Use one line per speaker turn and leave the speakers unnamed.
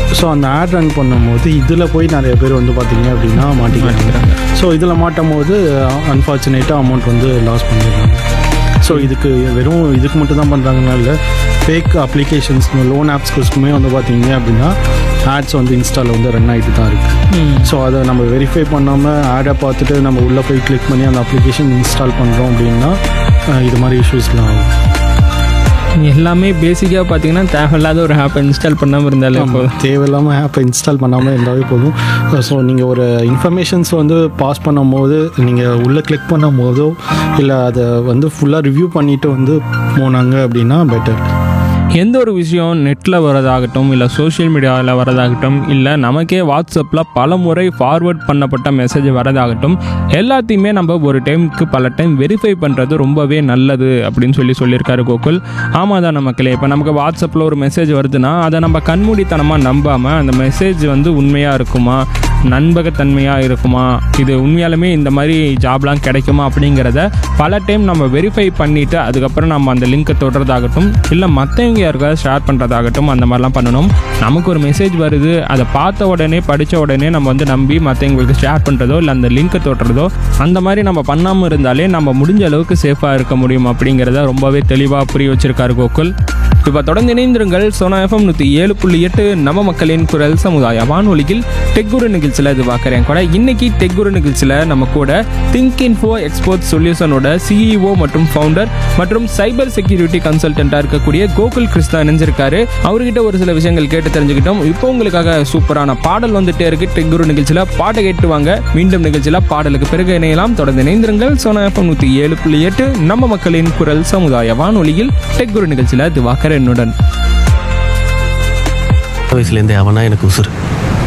so அந்த ad run பண்ணும்போது இதில் போய் நிறைய பேர் வந்து பார்த்தீங்க அப்படின்னா மாட்டிக்கிறாங்க ஸோ இதில் மாட்டும் போது அன்ஃபார்ச்சுனேட்டாக அமௌண்ட் வந்து லாஸ் பண்ணிடுறாங்க ஸோ இதுக்கு வெறும் இதுக்கு மட்டும் தான் பண்ணுறாங்கன்னா இல்லை ஃபேக் அப்ளிகேஷன்ஸ் லோன் ஆப்ஸ்க்குமே வந்து பார்த்தீங்க அப்படின்னா ஆட்ஸ் வந்து இன்ஸ்டாவில் வந்து ரன் ஆகிட்டு தான் இருக்குது ஸோ அதை நம்ம வெரிஃபை பண்ணாமல் ஆடை பார்த்துட்டு நம்ம உள்ளே போய் கிளிக் பண்ணி அந்த அப்ளிகேஷன் இன்ஸ்டால் பண்ணுறோம் அப்படின்னா அஹ், இது மாதிரி இஷ்யூஸ்லாம் ஆகும்
எல்லாமே பேசிக்காக பார்த்தீங்கன்னா தேவையில்லாத ஒரு ஆப்பை இன்ஸ்டால் பண்ணாமல் இருந்தாலே போதும்
தேவையில்லாமல் ஆப்பை இன்ஸ்டால் பண்ணாமல் இருந்தாவே போதும் ஸோ நீங்கள் ஒரு இன்ஃபர்மேஷன்ஸ் வந்து பாஸ் பண்ணும்போது நீங்கள் உள்ளே கிளிக் பண்ணும் போதோ இல்லை அதை வந்து ஃபுல்லாக ரிவ்யூ பண்ணிவிட்டு வந்து போனாங்க அப்படின்னா பெட்டர்
எந்த ஒரு விஷயம் நெட்டில் வரதாகட்டும் இல்லை சோஷியல் மீடியாவில் வரதாகட்டும் இல்லை நமக்கே வாட்ஸ்அப்பில் பல முறை ஃபார்வர்ட் பண்ணப்பட்ட மெசேஜ் வரதாகட்டும் எல்லாத்தையுமே நம்ம ஒரு டைமுக்கு பல டைம் வெரிஃபை பண்ணுறது ரொம்பவே நல்லது அப்படின்னு சொல்லி சொல்லியிருக்காரு கோகுல் ஆமாம் தான் மக்களே இப்போ நமக்கு வாட்ஸ்அப்பில் ஒரு மெசேஜ் வருதுன்னா அதை நம்ம கண்மூடித்தனமாக நம்பாமல் அந்த மெசேஜ் வந்து உண்மையாக இருக்குமா நண்பகத்தன்மையாக இருக்குமா இது உண்மையாலுமே இந்த மாதிரி ஜாப்லாம் கிடைக்குமா அப்படிங்கிறத பல டைம் நம்ம வெரிஃபை பண்ணிவிட்டு அதுக்கப்புறம் நம்ம அந்த லிங்க்கை தொடுறதாகட்டும் இல்லை மற்றவங்க யாருக்காவது ஷேர் பண்ணுறதாகட்டும் அந்த மாதிரிலாம் பண்ணணும் நமக்கு ஒரு மெசேஜ் வருது அதை பார்த்த உடனே படித்த உடனே நம்ம வந்து நம்பி மற்றவங்களுக்கு ஷேர் பண்ணுறதோ இல்லை அந்த லிங்க்கை தொடுறதோ அந்த மாதிரி நம்ம பண்ணாமல் இருந்தாலே நம்ம முடிஞ்ச அளவுக்கு சேஃபாக இருக்க முடியும் அப்படிங்கிறத ரொம்பவே தெளிவாக புரிய வச்சிருக்காரு கோகுல் இப்போ தொடர்ந்து இணைந்திருங்கள் சோனா எஃப்எம் நூற்றி ஏழு புள்ளி எட்டு நம்ம மக்களின் குரல் சமுதாய வானொலியில் டெக்குரு நிகழ்ச்சியில் இது பார்க்குறேன் கூட இன்னைக்கு டெக்குரு நிகழ்ச்சியில் நம்ம கூட திங்க் இன்ஃபோ எக்ஸ்போர்ட் சொல்யூஷனோட சிஇஓ மற்றும் ஃபவுண்டர் மற்றும் சைபர் செக்யூரிட்டி கன்சல்டண்ட்டாக இருக்கக்கூடிய கோகுல் கிருஷ்ணா இணைஞ்சிருக்காரு அவர்கிட்ட ஒரு சில விஷயங்கள் கேட்டு தெரிஞ்சுக்கிட்டோம் இப்போ உங்களுக்காக சூப்பரான பாடல் வந்துட்டே இருக்கு டெக்குரு நிகழ்ச்சியில் பாட்டை கேட்டு வாங்க மீண்டும் நிகழ்ச்சியில் பாடலுக்கு பிறகு இணையலாம் தொடர்ந்து இணைந்திருங்கள் சோனா எஃப்எம் நூற்றி ஏழு புள்ளி எட்டு நம்ம மக்களின் குரல் சமுதாய வானொலியில் டெக்குரு நிகழ்ச்சியில் திவாகர் என்னுடன்
வயசுலேருந்தே அவனா எனக்கு உசுறு